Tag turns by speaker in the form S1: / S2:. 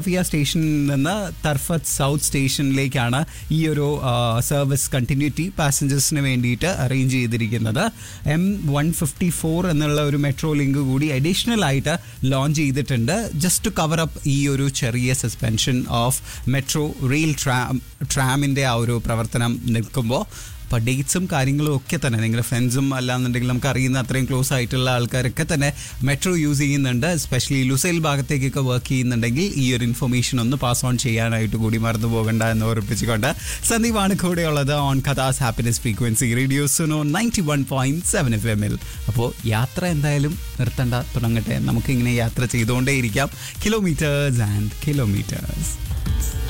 S1: ഫിയ സ്റ്റേഷനിൽ നിന്ന് തർഫത്ത് സൗത്ത് സ്റ്റേഷനിലേക്കാണ് ഈ ഒരു സർവീസ് കണ്ടിന്യൂറ്റി പാസഞ്ചേഴ്സിന് വേണ്ടിയിട്ട് അറേഞ്ച് ചെയ്തിരിക്കുന്നത് എം വൺ ഫിഫ്റ്റി ഫോർ എന്നുള്ള ഒരു മെട്രോ ലിങ്ക് കൂടി അഡീഷണൽ ആയിട്ട് ലോഞ്ച് ചെയ്തിട്ടുണ്ട് ജസ്റ്റ് ടു കവർ അപ്പ് ഈ ഒരു ചെറിയ suspension of metro rail tram ട്രാമിൻ്റെ ആ ഒരു പ്രവർത്തനം നിൽക്കുമ്പോൾ അപ്പോൾ ഡേറ്റ്സും കാര്യങ്ങളും ഒക്കെ തന്നെ നിങ്ങളുടെ ഫ്രണ്ട്സും അല്ലാന്നുണ്ടെങ്കിൽ നമുക്ക് അറിയുന്ന അത്രയും ക്ലോസ് ആയിട്ടുള്ള ആൾക്കാരൊക്കെ തന്നെ മെട്രോ യൂസ് ചെയ്യുന്നുണ്ട് എസ്പെഷ്യലി ലുസൈൽ ഭാഗത്തേക്കൊക്കെ വർക്ക് ചെയ്യുന്നുണ്ടെങ്കിൽ ഈ ഒരു ഇൻഫർമേഷൻ ഒന്ന് പാസ് ഓൺ ചെയ്യാനായിട്ട് കൂടി മറന്നു പോകണ്ട എന്ന് ഓർപ്പിച്ചുകൊണ്ട് സന്ദീപാണ് കൂടെയുള്ളത് ഓൺ കഥാസ് happiness frequency radio Suno ninety one point seven F എമ്മിൽ അപ്പോൾ യാത്ര എന്തായാലും നിർത്തണ്ട തുടങ്ങട്ടെ നമുക്കിങ്ങനെ യാത്ര ചെയ്തുകൊണ്ടേയിരിക്കാം കിലോമീറ്റേഴ്സ് ആൻഡ് കിലോമീറ്റേഴ്സ്